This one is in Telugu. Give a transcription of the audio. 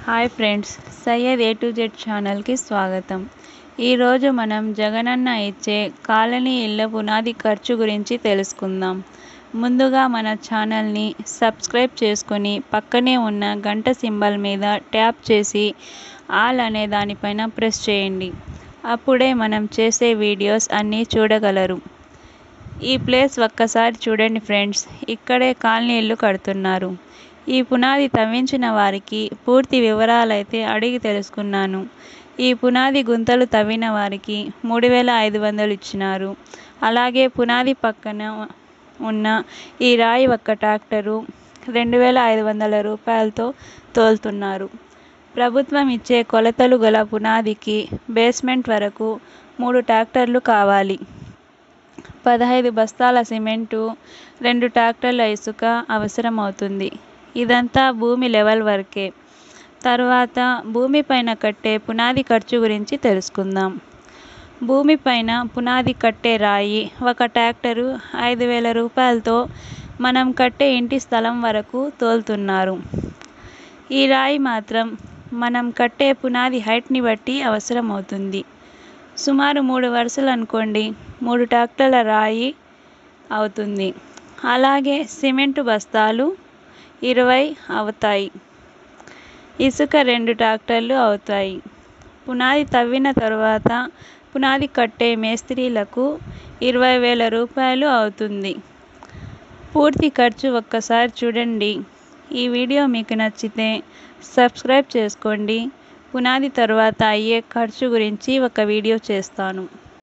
hi friends Syed A to Z ఛానల్కి స్వాగతం ఈరోజు మనం జగనన్న ఇచ్చే కాలనీ ఇళ్ళ పునాది ఖర్చు గురించి తెలుసుకుందాం ముందుగా మన ఛానల్ని సబ్స్క్రైబ్ చేసుకొని పక్కనే ఉన్న గంట సింబల్ మీద ట్యాప్ చేసి ఆల్ అనే దానిపైన ప్రెస్ చేయండి అప్పుడే మనం చేసే వీడియోస్ అన్నీ చూడగలరు ఈ ప్లేస్ ఒక్కసారి చూడండి ఫ్రెండ్స్ ఇక్కడే కాలనీ ఇల్లు కడుతున్నారు ఈ పునాది తవ్వించిన వారికి పూర్తి వివరాలైతే అడిగి తెలుసుకున్నాను ఈ పునాది గుంతలు తవ్విన వారికి మూడు వేల ఐదు వందలు ఇచ్చినారు అలాగే పునాది పక్కన ఉన్న ఈ రాయి ఒక్క ట్రాక్టరు రెండు వేల ఐదు వందల రూపాయలతో తోలుతున్నారు ప్రభుత్వం ఇచ్చే కొలతలు గల పునాదికి బేస్మెంట్ వరకు మూడు ట్రాక్టర్లు కావాలి పదహైదు బస్తాల సిమెంటు రెండు ట్రాక్టర్ల ఇసుక అవసరమవుతుంది ఇదంతా భూమి లెవెల్ వరకే తర్వాత భూమిపైన కట్టే పునాది ఖర్చు గురించి తెలుసుకుందాం భూమిపైన పునాది కట్టే రాయి ఒక ట్రాక్టరు ఐదు వేల రూపాయలతో మనం కట్టే ఇంటి స్థలం వరకు తోలుతున్నారు ఈ రాయి మాత్రం మనం కట్టే పునాది హైట్ని బట్టి అవసరమవుతుంది సుమారు మూడు వరుసలు అనుకోండి మూడు ట్రాక్టర్ల రాయి అవుతుంది అలాగే సిమెంటు బస్తాలు ఇరవై అవుతాయి ఇసుక రెండు ట్రాక్టర్లు అవుతాయి పునాది తవ్విన తర్వాత పునాది కట్టే మేస్త్రీలకు ఇరవై వేల రూపాయలు అవుతుంది పూర్తి ఖర్చు ఒక్కసారి చూడండి ఈ వీడియో మీకు నచ్చితే సబ్స్క్రైబ్ చేసుకోండి పునాది తర్వాత అయ్యే ఖర్చు గురించి ఒక వీడియో చేస్తాను